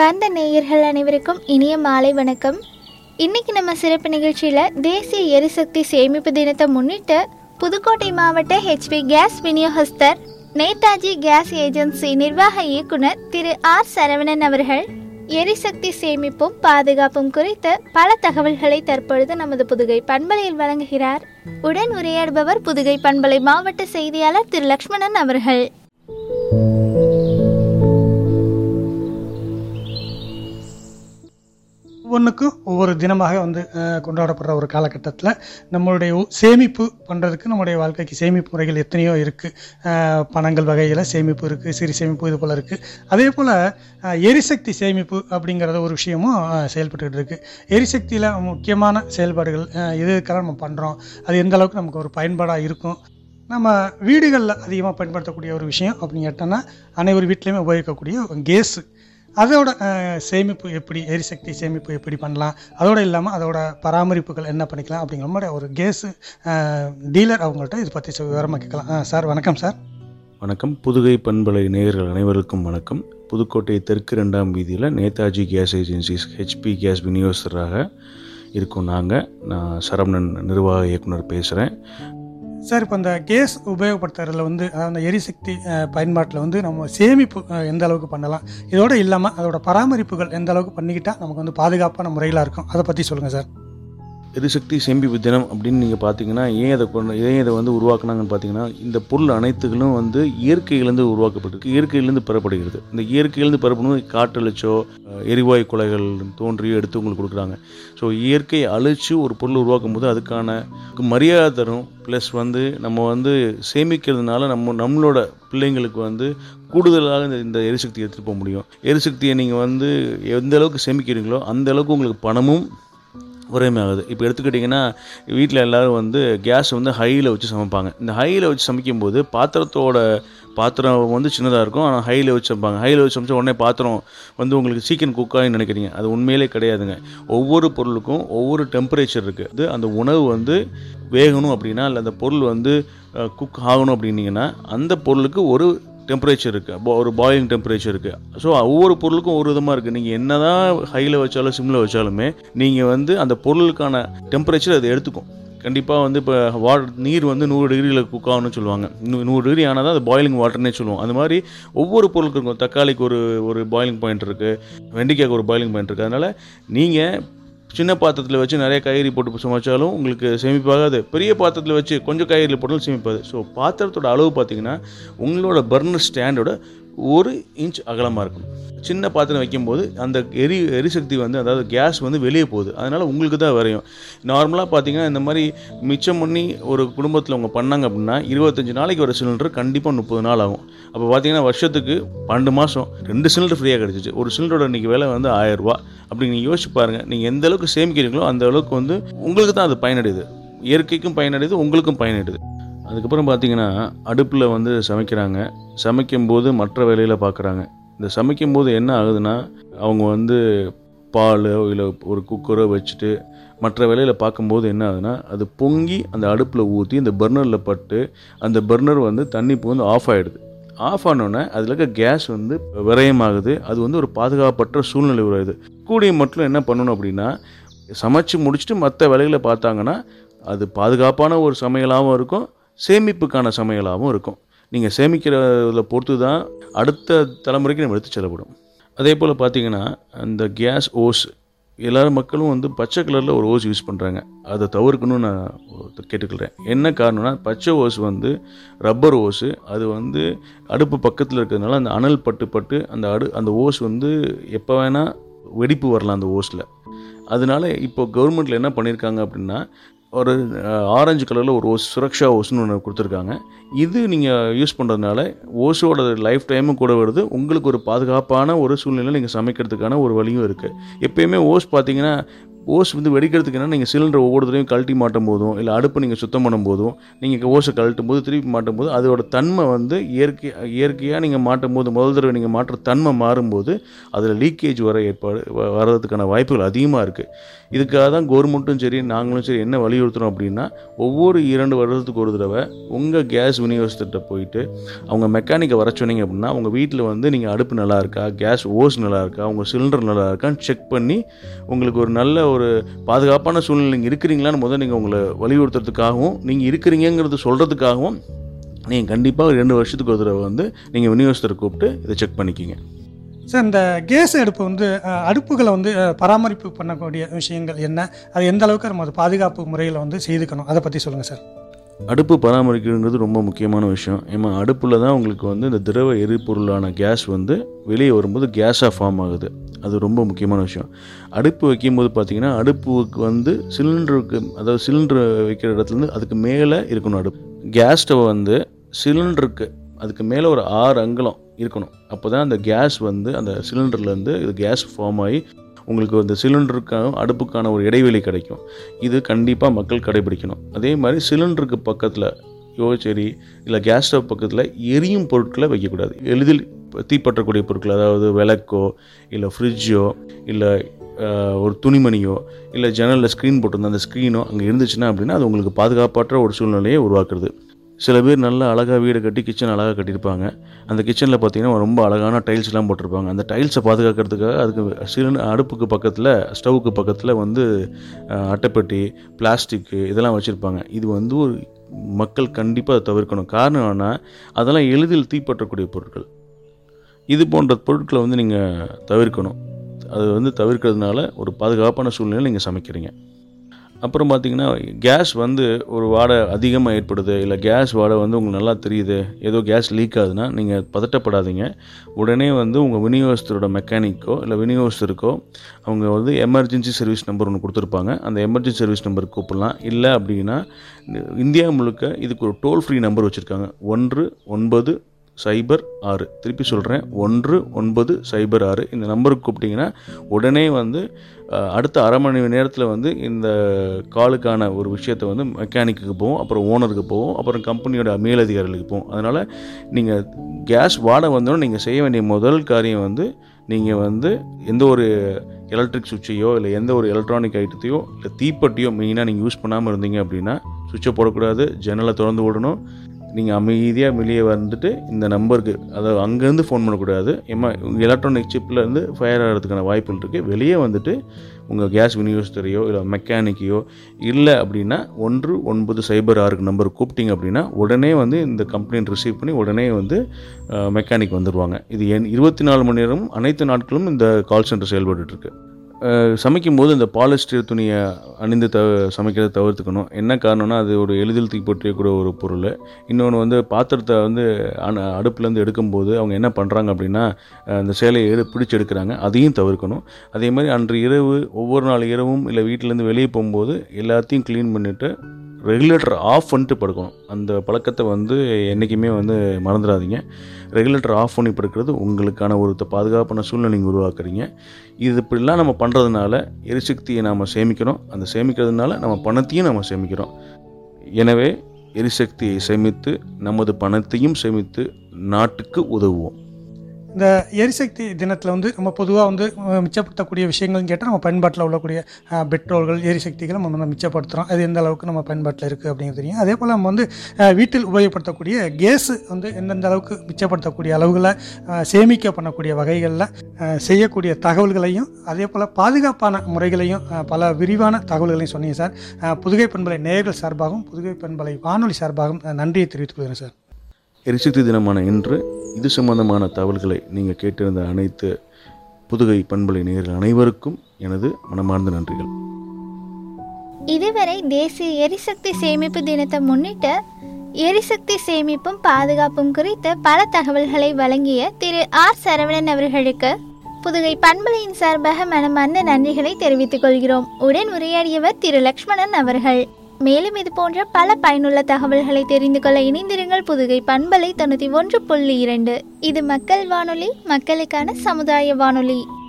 அன்பார்ந்த நேயர்கள் அனைவருக்கும் இனிய மாலை வணக்கம் இன்னைக்கு நம்ம சிறப்பு நிகழ்ச்சியில் தேசிய எரிசக்தி சேமிப்பு தினத்தை முன்னிட்டு புதுக்கோட்டை மாவட்ட ஹெச்பி கேஸ் விநியோகஸ்தர் நேதாஜி கேஸ் ஏஜென்சி நிர்வாக இயக்குனர் திரு ஆர் சரவணன் அவர்கள் எரிசக்தி சேமிப்பும் பாதுகாப்பும் குறித்து பல தகவல்களை தற்பொழுது நமது புதுகை பண்பலையில் வழங்குகிறார் உடன் உரையாடுபவர் புதுகை பண்பலை மாவட்ட செய்தியாளர் திரு லக்ஷ்மணன் அவர்கள் ஒவ்வொன்றுக்கும் ஒவ்வொரு தினமாக வந்து அஹ், கொண்டாடப்படுற ஒரு காலகட்டத்தில் நம்மளுடைய உ- சேமிப்பு பண்ணுறதுக்கு நம்முடைய வாழ்க்கைக்கு சேமிப்பு முறைகள் எத்தனையோ இருக்குது பணங்கள் வகையில் சேமிப்பு இருக்குது சிறு சேமிப்பு இது போல் இருக்குது அதே போல் எரிசக்தி சேமிப்பு அப்படிங்கிறத ஒரு விஷயமும் அஹ், செயல்பட்டுக்கிட்டு இருக்குது எரிசக்தியில் முக்கியமான செயல்பாடுகள் அஹ், எது எதுக்கெல்லாம் நம்ம பண்ணுறோம் அது எந்த அளவுக்கு நமக்கு ஒரு பயன்பாடாக இருக்கும் நம்ம வீடுகளில் அதிகமாக பயன்படுத்தக்கூடிய ஒரு விஷயம் அப்படின்னு கேட்டோன்னா அனைவர் வீட்லேயுமே உபயோகிக்கக்கூடிய கேஸு அதோட அஹ், சேமிப்பு எப்படி எரிசக்தி சேமிப்பு எப்படி பண்ணலாம் அதோட இல்லாமல் அதோட பராமரிப்புகள் என்ன பண்ணிக்கலாம் அப்படிங்கிற மாதிரி ஒரு கேஸு டீலர் அவங்கள்ட்ட இதை பற்றி விவரமாக கேட்கலாம் அஹ், சார் வணக்கம் சார் வணக்கம் புதுகை பண்பலை நேயர்கள் அனைவருக்கும் வணக்கம் புதுக்கோட்டை தெற்கு ரெண்டாம் வீதியில் Netaji gas agencies HP gas விநியோகஸ்தராக இருக்கோம் நாங்கள் நான் சரவணன் நிர்வாக இயக்குனர் பேசுகிறேன் சார் இப்போ இந்த கேஸ் உபயோகப்படுத்துறதுல வந்து அதாவது அந்த எரிசக்தி பயன்பாட்டில் வந்து நம்ம சேமிப்பு அஹ், எந்த அளவுக்கு பண்ணலாம் இதோட இல்லாமல் அதோட பராமரிப்புகள் எந்த அளவுக்கு பண்ணிக்கிட்டால் நமக்கு வந்து பாதுகாப்பான முறையில் இருக்கும் அதை பற்றி சொல்லுங்கள் சார் எரிசக்தி சேமிப்பு தினம் அப்படின்னு நீங்கள் பார்த்தீங்கன்னா ஏன் அதை கொண்டு ஏன் இதை வந்து உருவாக்குனாங்கன்னு பார்த்தீங்கன்னா இந்த பொருள் அனைத்துகளும் வந்து இயற்கையிலேருந்து உருவாக்கப்பட்டிருக்கு இயற்கையிலேருந்து பெறப்படுகிறது இந்த இயற்கையிலேருந்து பெறப்படும் காற்றழிச்சோ அஹ், எரிவாயு குலைகள் தோன்றியோ எடுத்து உங்களுக்கு கொடுக்குறாங்க ஸோ இயற்கையை அழிச்சு ஒரு பொருள் உருவாக்கும் போது அதுக்கான மரியாதை தரும் ப்ளஸ் வந்து நம்ம வந்து சேமிக்கிறதுனால நம்ம நம்மளோட பிள்ளைங்களுக்கு வந்து கூடுதலாக இந்த இந்த எரிசக்தி எடுத்துகிட்டு போக முடியும் எரிசக்தியை நீங்கள் வந்து எந்த அளவுக்கு சேமிக்கிறீங்களோ அந்த அளவுக்கு உங்களுக்கு பணமும் உரைமையாகுது இப்போ எடுத்துக்கிட்டிங்கன்னா வீட்டில் எல்லோரும் வந்து கேஸ் வந்து ஹையில் வச்சு சமைப்பாங்க இந்த ஹையில் வச்சு சமைக்கும்போது பாத்திரத்தோட பாத்திரம் வந்து சின்னதாக இருக்கும் ஆனால் ஹையில் வச்சு சமைப்பாங்க ஹையில் வச்சு சமைச்சா உடனே பாத்திரம் வந்து உங்களுக்கு சீக்கிரம் குக்காகி நினைக்கிறீங்க அது உண்மையிலே கிடையாதுங்க ஒவ்வொரு பொருளுக்கும் ஒவ்வொரு டெம்பரேச்சர் இருக்குது அது அந்த உணவு வந்து வேகணும் அப்படின்னா இல்லை அந்த பொருள் வந்து குக் ஆகணும் அப்படின்னீங்கன்னா அந்த பொருளுக்கு ஒரு டெம்பரேச்சர் இருக்குது ஒரு பாயிலிங் டெம்பரேச்சர் இருக்குது ஸோ ஒவ்வொரு பொருளுக்கும் ஒரு விதமாக இருக்குது நீங்கள் என்ன தான் ஹையில் வச்சாலும் சிம்மில் வச்சாலுமே நீங்கள் வந்து அந்த பொருளுக்கான டெம்பரேச்சர் அது எடுத்துக்கும் கண்டிப்பாக வந்து இப்போ வாட்டர் நீர் வந்து நூறு டிகிரியில் குக் ஆகணும்னு சொல்லுவாங்க நூ- நூறு டிகிரி ஆனால் தான் அது பாயிலிங் வாட்டர்னே சொல்லுவோம் அந்த மாதிரி ஒவ்வொரு பொருளுக்கு இருக்கும் தக்காளிக்கு ஒரு ஒரு பாயிலிங் பாயிண்ட் இருக்குது வெண்டைக்காய்க்கு ஒரு பாயிலிங் பாயிண்ட் இருக்குது அதனால் நீங்கள் சின்ன பாத்திரத்தில் வச்சு நிறைய காய்கறி போட்டு சமைச்சாலும் உங்களுக்கு சேமிப்பாகாது பெரிய பாத்திரத்தில் வச்சு கொஞ்சம் காய்கறி போட்டாலும் சேமிப்பாது ஸோ பாத்திரத்தோட அளவு பார்த்தீங்கன்னா உங்களோட பர்னர் ஸ்டாண்டோட ஒரு இன்ச் அகலமாக இருக்கணும் சின்ன பாத்திரம் வைக்கும்போது அந்த எரி எரிசக்தி வந்து அதாவது கேஸ் வந்து வெளியே போகுது அதனால் உங்களுக்கு தான் வரையும் நார்மலாக பார்த்தீங்கன்னா இந்த மாதிரி மிச்சம் பண்ணி ஒரு குடும்பத்தில் அவங்க பண்ணாங்க அப்படின்னா இருபத்தஞ்சு நாளைக்கு வர சிலிண்டர் கண்டிப்பாக முப்பது நாள் ஆகும் அப்போ பார்த்தீங்கன்னா வருஷத்துக்கு பன்னெண்டு மாதம் ரெண்டு சிலிண்டர் ஃப்ரீயாக கிடச்சிச்சு ஒரு சிலிண்டரோட இன்றைக்கி விலை வந்து ஆயிரம் ரூபாய் அப்படி நீங்கள் யோசிச்சு பாருங்கள் நீங்கள் எந்த அளவுக்கு சேமிக்கிறீங்களோ அந்த அளவுக்கு வந்து உங்களுக்கு தான் அது பயனடையுது இயற்கைக்கும் பயனடையுது உங்களுக்கும் பயனடையுது அதுக்கப்புறம் பார்த்தீங்கன்னா அடுப்பில் வந்து சமைக்கிறாங்க சமைக்கும்போது மற்ற வேலையில் பார்க்குறாங்க இந்த சமைக்கும்போது என்ன ஆகுதுன்னா அவங்க வந்து பால் இல்லை ஒரு குக்கரோ வச்சுட்டு மற்ற வேலையில் பார்க்கும்போது என்ன ஆகுதுன்னா அது பொங்கி அந்த அடுப்பில் ஊற்றி அந்த பர்னரில் பட்டு அந்த பர்னர் வந்து தண்ணி வந்து ஆஃப் ஆகிடுது ஆஃப் ஆனோடனே அதில் இருக்க கேஸ் வந்து விரயமாகுது அது வந்து ஒரு பாதுகாப்பற்ற சூழ்நிலை உருவாகுது கூடிய மட்டும் என்ன பண்ணணும் அப்படின்னா சமைச்சு முடிச்சுட்டு மற்ற வேலைகளை பார்த்தாங்கன்னா அது பாதுகாப்பான ஒரு சமையலாகவும் இருக்கும் சேமிப்புக்கான சமையலாகவும் இருக்கும் நீங்கள் சேமிக்கிறத பொறுத்து தான் அடுத்த தலைமுறைக்கு நம்ம எடுத்து செல்லப்படும் அதே போல் பார்த்தீங்கன்னா அந்த கேஸ் ஓஸ் எல்லாரும் மக்களும் வந்து பச்சை கலரில் ஒரு ஓஸ் யூஸ் பண்ணுறாங்க அதை தவிர்க்கணும்னு நான் கேட்டுக்கிறேன் என்ன காரணம்னா பச்சை ஓஸ் வந்து ரப்பர் ஓஸு அது வந்து அடுப்பு பக்கத்தில் இருக்கிறதுனால அந்த அனல் பட்டு பட்டு அந்த அடு அந்த ஓஸ் வந்து எப்போ வேணால் வெடிப்பு வரலாம் அந்த ஓஸில் அதனால இப்போ கவர்மெண்ட்டில் என்ன பண்ணியிருக்காங்க அப்படின்னா ஒரு ஆரஞ்சு கலரில் ஒரு ஓஸ் சுரக்ஷா ஓஸ்னு ஒன்று கொடுத்துருக்காங்க இது நீங்கள் யூஸ் பண்ணுறதுனால ஓஸோட லைஃப் டைமும் கூட வருது உங்களுக்கு ஒரு பாதுகாப்பான ஒரு சூழ்நிலை நீங்கள் சமைக்கிறதுக்கான ஒரு வழியும் இருக்குது எப்பயுமே ஓஸ் பார்த்தீங்கன்னா ஓஸ் வந்து வெடிக்கிறதுக்கு என்ன நீங்கள் சிலிண்டர் ஒவ்வொரு தடவையும் கழட்டி மாட்டும் போதும் இல்லை அடுப்பு நீங்கள் சுத்தம் பண்ணும் போதும் நீங்கள் ஓஸை கழட்டும் போது திருப்பி மாட்டும் போது அதோட தன்மை வந்து இயற்கை இயற்கையாக நீங்கள் மாட்டும் போது முதல் தடவை நீங்கள் மாற்ற தன்மை மாறும்போது அதில் லீக்கேஜ் வர ஏற்பாடு வ- வர்றதுக்கான வாய்ப்புகள் அதிகமாக இருக்குது இதுக்காக தான் கவர்மெண்ட்டும் சரி நாங்களும் சரி என்ன வலியுறுத்துறோம் அப்படின்னா ஒவ்வொரு இரண்டு வருடத்துக்கு ஒரு தடவை உங்கள் கேஸ் விநியோகஸ்திட்ட போயிட்டு அவங்க மெக்கானிக்கை வர சொன்னீங்க அப்படின்னா உங்கள் வீட்டில் வந்து நீங்கள் அடுப்பு நல்லா இருக்கா கேஸ் ஓஸ் நல்லா இருக்கா உங்கள் சிலிண்டர் நல்லா இருக்கான்னு செக் பண்ணி உங்களுக்கு ஒரு நல்ல ஒரு பாதுகாப்பான சூழ்நிலை நீங்கள் இருக்கிறீங்களான்னு முதல்ல நீங்கள் உங்களை வலியுறுத்துறதுக்காகவும் நீங்கள் இருக்கிறீங்கிறது சொல்கிறதுக்காகவும் நீங்கள் கண்டிப்பாக ரெண்டு வருஷத்துக்கு ஒரு தடவை வந்து நீங்கள் விநியோகஸ்தரை கூப்பிட்டு இதை செக் பண்ணிக்கிங்க சார் இந்த கேஸ் அடுப்பு வந்து அஹ், அடுப்புகளை வந்து அஹ், பராமரிப்பு பண்ணக்கூடிய விஷயங்கள் என்ன அது எந்த அளவுக்கு நம்ம அது பாதுகாப்பு முறையில் வந்து செய்துக்கணும் அதை பற்றி சொல்லுங்கள் சார் அடுப்பு பராமரிக்கிறதுங்கிறது ரொம்ப முக்கியமான விஷயம் ஏன்னா அடுப்பில் தான் உங்களுக்கு வந்து இந்த திரவ எரிபொருளான கேஸ் வந்து வெளியே வரும்போது கேஸாக ஃபார்ம் ஆகுது அது ரொம்ப முக்கியமான விஷயம் அடுப்பு வைக்கும்போது பார்த்தீங்கன்னா அடுப்புக்கு வந்து சிலிண்டருக்கு அதாவது சிலிண்டர் வைக்கிற இடத்துலேருந்து அதுக்கு மேலே இருக்கணும் அடுப்பு கேஸ் ஸ்டவ் வந்து சிலிண்டருக்கு அதுக்கு மேலே ஒரு ஆறு அங்குலம் இருக்கணும் அப்போ தான் அந்த கேஸ் வந்து அந்த சிலிண்டர்லேருந்து இது கேஸ் ஃபார்ம் ஆகி உங்களுக்கு அந்த சிலிண்டருக்கான அடுப்புக்கான ஒரு இடைவெளி கிடைக்கும் இது கண்டிப்பாக மக்கள் கடைபிடிக்கணும் அதே மாதிரி சிலிண்டருக்கு பக்கத்தில் யோ சரி இல்லை கேஸ் ஸ்டவ் பக்கத்தில் எரியும் பொருட்களை வைக்கக்கூடாது எளிதில் தீப்பற்றக்கூடிய பொருட்கள் அதாவது விளக்கோ இல்லை ஃப்ரிட்ஜோ இல்லை ஆஹ், ஒரு துணிமணியோ இல்லை ஜன்னலில் ஸ்க்ரீன் போட்டிருந்த அந்த ஸ்க்ரீனோ அங்கே இருந்துச்சுன்னா அப்படின்னா அது உங்களுக்கு பாதுகாப்பற்ற ஒரு சூழ்நிலையை உருவாக்குறது சில பேர் நல்ல அழகாக வீடு கட்டி கிச்சன் அழகாக கட்டியிருப்பாங்க அந்த கிச்சனில் பார்த்தீங்கன்னா ரொம்ப அழகான டைல்ஸ்லாம் போட்டிருப்பாங்க அந்த டைல்ஸை பாதுகாக்கிறதுக்காக அதுக்கு சிலிண்டர் அடுப்புக்கு பக்கத்தில் ஸ்டவ்வுக்கு பக்கத்தில் வந்து அஹ், அட்டைப்பெட்டி பிளாஸ்டிக்கு இதெல்லாம் வச்சுருப்பாங்க இது வந்து ஒரு மக்கள் கண்டிப்பாக அதை தவிர்க்கணும் காரணம் என்னன்னா அதெல்லாம் எளிதில் தீப்பற்றக்கூடிய பொருட்கள் இது போன்ற பொருட்களை வந்து நீங்கள் தவிர்க்கணும் அது வந்து தவிர்க்கிறதுனால ஒரு பாதுகாப்பான சூழ்நிலை நீங்கள் சமைக்கிறீங்க அப்புறம் பார்த்தீங்கன்னா கேஸ் வந்து ஒரு வாடை அதிகமாக ஏற்படுது இல்லை கேஸ் வாடை வந்து உங்களுக்கு நல்லா தெரியுது ஏதோ கேஸ் லீக் ஆகுதுன்னா நீங்கள் பதட்டப்படாதீங்க உடனே வந்து உங்கள் விநியோகஸ்தரோட மெக்கானிக்கோ இல்லை விநியோகஸ்தருக்கோ அவங்க வந்து எமர்ஜென்சி சர்வீஸ் நம்பர் ஒன்று கொடுத்துருப்பாங்க அந்த எமர்ஜென்சி சர்வீஸ் நம்பருக்கு கூப்பிடலாம் இல்லை அப்படின்னா இந்தியா முழுக்க இதுக்கு ஒரு டோல் ஃப்ரீ நம்பர் வச்சுருக்காங்க ஒன்று ஒன்பது சைபர் ஆறு திருப்பி சொல்கிறேன் ஒன்று ஒன்பது சைபர் ஆறு இந்த நம்பருக்கு கூப்பிட்டிங்கன்னா உடனே வந்து அஹ், அடுத்த அரை மணி நேரத்தில் வந்து இந்த காலுக்கான ஒரு விஷயத்தை வந்து மெக்கானிக்கு போவோம் அப்புறம் ஓனருக்கு போவோம் அப்புறம் கம்பெனியோட மேலதிகாரிகளுக்கு போவோம் அதனால் நீங்கள் கேஸ் வாடை வந்தோடனே நீங்கள் செய்ய வேண்டிய முதல் காரியம் வந்து நீங்கள் வந்து எந்த ஒரு எலக்ட்ரிக் சுவிட்சையோ இல்லை எந்த ஒரு எலக்ட்ரானிக் ஐட்டத்தையோ இல்லை தீப்பெட்டியோ மெயினாக நீங்கள் யூஸ் பண்ணாமல் இருந்தீங்க அப்படின்னா சுவிட்சை போடக்கூடாது ஜன்னலை திறந்து விடணும் நீங்கள் அமைதியாக வெளியே வந்துட்டு இந்த நம்பருக்கு அதாவது அங்கேருந்து ஃபோன் பண்ணக்கூடாது ஏமா உங்கள் எலக்ட்ரானிக் சிப்பில் இருந்து ஃபயர் ஆகிறதுக்கான வாய்ப்புகள் இருக்குது வெளியே வந்துட்டு உங்கள் கேஸ் விநியோகஸ்தரையோ இல்லை மெக்கானிக்கையோ இல்லை அப்படின்னா ஒன்று ஒன்பது சைபர் ஆறுக்கு நம்பர் கூப்பிட்டீங்க அப்படின்னா உடனே வந்து இந்த கம்ப்ளைண்ட் ரிசீவ் பண்ணி உடனே வந்து மெக்கானிக் வந்துடுவாங்க இது என் இருபத்தி நாலு மணி நேரமும் அனைத்து நாட்களும் இந்த கால் சென்டர் செயல்பட்டுட்டு இருக்கு அஹ் சமைக்கும் போது இந்த பாலிஸ்டர் துணியை அணிந்து த சமைக்கிறத தவிர்த்துக்கணும் என்ன காரணம்னா அது ஒரு எளிதில் தீப்பற்றக்கூடிய ஒரு பொருள் இன்னொன்று வந்து பாத்திரத்தை வந்து அண அடுப்புலேருந்து எடுக்கும்போது அவங்க என்ன பண்ணுறாங்க அப்படின்னா அஹ் இந்த சேலையை எடு பிடிச்சி எடுக்கிறாங்க அதையும் தவிர்க்கணும் அதே மாதிரி அன்று இரவு ஒவ்வொரு நாள் இரவும் இல்லை வீட்டிலேருந்து வெளியே போகும்போது எல்லாத்தையும் க்ளீன் பண்ணிவிட்டு ரெகுலேட்டர் ஆஃப் பண்ணிட்டு படுக்கணும் அந்த பழக்கத்தை வந்து என்றைக்குமே வந்து மறந்துடாதீங்க ரெகுலேட்டர் ஆஃப் பண்ணி படுக்கிறது உங்களுக்கான ஒரு த- பாதுகாப்பான சூழ்நிலை நீங்கள் உருவாக்குறீங்க இது இப்படிலாம் நம்ம பண்ணுறதுனால எரிசக்தியை நாம் சேமிக்கிறோம் அந்த சேமிக்கிறதுனால நம்ம பணத்தையும் நம்ம சேமிக்கிறோம் எனவே எரிசக்தியை சேமித்து நமது பணத்தையும் சேமித்து நாட்டுக்கு உதவுவோம் இந்த எரிசக்தி தினத்தில் வந்து நம்ம பொதுவாக வந்து அஹ், மிச்சப்படுத்தக்கூடிய விஷயங்கள்னு கேட்டால் நம்ம பயன்பாட்டில் உள்ளக்கூடிய அஹ், பெட்ரோல்கள் எரிசக்திகளை நம்ம வந்து மிச்சப்படுத்துகிறோம் அது எந்த அளவுக்கு நம்ம பயன்பாட்டில் இருக்குது அப்படிங்கிறது தெரியும் அதே போல் நம்ம வந்து அஹ், வீட்டில் உபயோகப்படுத்தக்கூடிய கேஸ் வந்து எந்தெந்த அளவுக்கு மிச்சப்படுத்தக்கூடிய அளவுகளை அஹ், சேமிக்க பண்ணக்கூடிய வகைகளில் அஹ், செய்யக்கூடிய தகவல்களையும் அதே போல் பாதுகாப்பான முறைகளையும் அஹ், பல விரிவான தகவல்களையும் சொன்னீங்க சார் அஹ், புதுகை பண்பலை நேயர்கள் சார்பாகவும் புதுகை பண்பலை வானொலி சார்பாகவும் அஹ், நன்றியை தெரிவித்துக் கொள்கிறேன் சார் எரிசக்தி தினமான இன்று இது சம்பந்தமான தகவல்களை நீங்கள் கேட்டிருந்த அனைத்து புதுகை பண்பலை நேயர்கள் அனைவருக்கும் எனது மனமார்ந்த நன்றிகள் இதுவரை தேசிய எரிசக்தி சேமிப்பு தினத்தை முன்னிட்டு எரிசக்தி சேமிப்பும் பாதுகாப்பும் குறித்த பல தகவல்களை வழங்கிய திரு ஆர் சரவணன் அவர்களுக்கு புதுகை பண்பலையின் சார்பாக மனமார்ந்த நன்றிகளை தெரிவித்துக் கொள்கிறோம் உடன் உரையாடியவர் திரு லக்ஷ்மணன் அவர்கள் மேலும் இது போன்ற பல பயனுள்ள தகவல்களை தெரிந்து கொள்ள இணைந்திருங்கள் புதுகை பண்பலை தொண்ணூற்றி ஒன்று புள்ளி இரண்டு இது மக்கள் வானொலி மக்களுக்கான சமுதாய வானொலி